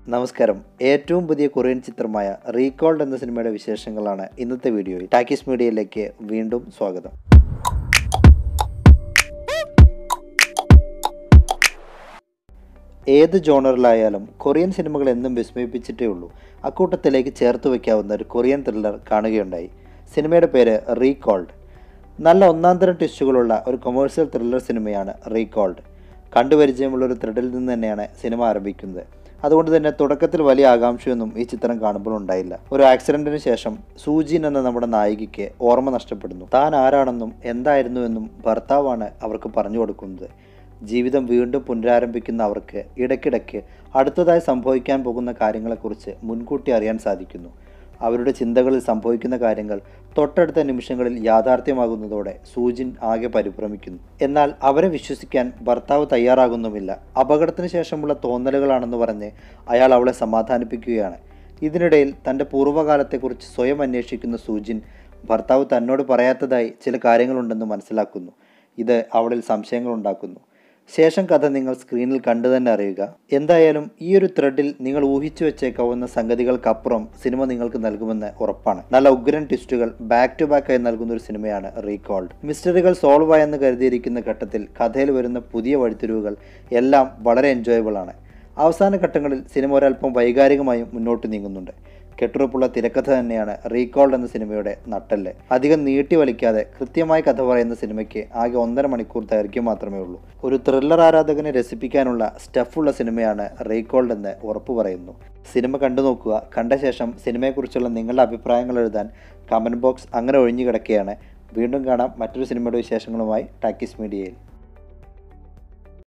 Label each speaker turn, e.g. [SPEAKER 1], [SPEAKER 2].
[SPEAKER 1] നമസ്കാരം ഏറ്റവും പുതിയ കൊറിയൻ ചിത്രമായ റീകോൾഡ് എന്ന സിനിമയുടെ വിശേഷങ്ങളാണ് ഇന്നത്തെ വീഡിയോയിൽ ടാക്കിസ് മീഡിയയിലേക്ക് വീണ്ടും സ്വാഗതം ഏത് ജോണറിലായാലും കൊറിയൻ സിനിമകൾ എന്നും വിസ്മയിപ്പിച്ചിട്ടേ ഉള്ളൂ അക്കൂട്ടത്തിലേക്ക് ചേർത്ത് വയ്ക്കാവുന്ന ഒരു കൊറിയൻ ത്രില്ലർ കാണുകയുണ്ടായി സിനിമയുടെ പേര് റീകോൾഡ് നല്ല ഒന്നാന്തരം ട്വിസ്റ്റുകളുള്ള ഒരു കൊമേഴ്സ്യൽ ത്രില്ലർ സിനിമയാണ് റീകോൾഡ് കണ്ടുപരിചയമുള്ള ഒരു ത്രെഡിൽ നിന്ന് തന്നെയാണ് സിനിമ ആരംഭിക്കുന്നത് അതുകൊണ്ട് തന്നെ തുടക്കത്തിൽ വലിയ ആകാംക്ഷയൊന്നും ഈ ചിത്രം കാണുമ്പോൾ ഉണ്ടായില്ല ഒരു ആക്സിഡന്റിന് ശേഷം സൂജിൻ എന്ന നമ്മുടെ നായികയ്ക്ക് ഓർമ്മ നഷ്ടപ്പെടുന്നു താൻ ആരാണെന്നും എന്തായിരുന്നുവെന്നും ഭർത്താവാണ് അവർക്ക് പറഞ്ഞു കൊടുക്കുന്നത് ജീവിതം വീണ്ടും പുനരാരംഭിക്കുന്ന അവർക്ക് ഇടയ്ക്കിടയ്ക്ക് അടുത്തതായി സംഭവിക്കാൻ പോകുന്ന കാര്യങ്ങളെക്കുറിച്ച് മുൻകൂട്ടി അറിയാൻ സാധിക്കുന്നു അവരുടെ ചിന്തകളിൽ സംഭവിക്കുന്ന കാര്യങ്ങൾ തൊട്ടടുത്ത നിമിഷങ്ങളിൽ യാഥാർത്ഥ്യമാകുന്നതോടെ സൂജിൻ ആകെ പരിഭ്രമിക്കുന്നു എന്നാൽ അവരെ വിശ്വസിക്കാൻ ഭർത്താവ് തയ്യാറാകുന്നുമില്ല അപകടത്തിന് ശേഷമുള്ള തോന്നലുകളാണെന്ന് പറഞ്ഞ് അയാൾ അവളെ സമാധാനിപ്പിക്കുകയാണ് ഇതിനിടയിൽ തൻ്റെ പൂർവ്വകാലത്തെക്കുറിച്ച് സ്വയം അന്വേഷിക്കുന്ന സൂജിൻ ഭർത്താവ് തന്നോട് പറയാത്തതായി ചില കാര്യങ്ങളുണ്ടെന്ന് മനസ്സിലാക്കുന്നു ഇത് അവളിൽ സംശയങ്ങൾ ഉണ്ടാക്കുന്നു ശേഷം കഥ നിങ്ങൾ സ്ക്രീനിൽ കണ്ടു തന്നെ അറിയുക എന്തായാലും ഈ ഒരു ത്രെഡിൽ നിങ്ങൾ ഊഹിച്ചു വെച്ചേക്കാവുന്ന സംഗതികൾക്കപ്പുറം സിനിമ നിങ്ങൾക്ക് നൽകുമെന്ന് ഉറപ്പാണ് നല്ല ഉഗ്രൻ ട്വിസ്റ്റുകൾ ബാക്ക് ടു ബാക്ക് ആയി നൽകുന്ന ഒരു സിനിമയാണ് റീകോൾഡ് മിസ്റ്ററികൾ സോൾവ് ആയെന്ന് കരുതിയിരിക്കുന്ന ഘട്ടത്തിൽ കഥയിൽ വരുന്ന പുതിയ വഴിത്തിരിവുകൾ എല്ലാം വളരെ എൻജോയബിൾ ആണ് അവസാന ഘട്ടങ്ങളിൽ സിനിമ ഒരല്പം വൈകാരികമായും മുന്നോട്ട് നീങ്ങുന്നുണ്ട് കെട്ടുറപ്പുള്ള തിരക്കഥ തന്നെയാണ് റീകോൾഡ് എന്ന സിനിമയുടെ നട്ടല് അധികം നീട്ടി വലിക്കാതെ കൃത്യമായി കഥ പറയുന്ന സിനിമയ്ക്ക് ആകെ ഒന്നര മണിക്കൂർ ദൈർഘ്യം മാത്രമേ ഉള്ളൂ ഒരു ത്രില്ലർ ആരാധകനെ രസിപ്പിക്കാനുള്ള സ്റ്റഫുള്ള സിനിമയാണ് റീകോൾഡ് എന്ന് ഉറപ്പു പറയുന്നു സിനിമ കണ്ടു നോക്കുക കണ്ട ശേഷം സിനിമയെക്കുറിച്ചുള്ള നിങ്ങളുടെ അഭിപ്രായങ്ങൾ എഴുതാൻ കമൻറ്റ് ബോക്സ് അങ്ങനെ ഒഴിഞ്ഞു കിടക്കുകയാണ് വീണ്ടും കാണാം മറ്റൊരു സിനിമയുടെ വിശേഷങ്ങളുമായി ടാക്കിസ് മീഡിയയിൽ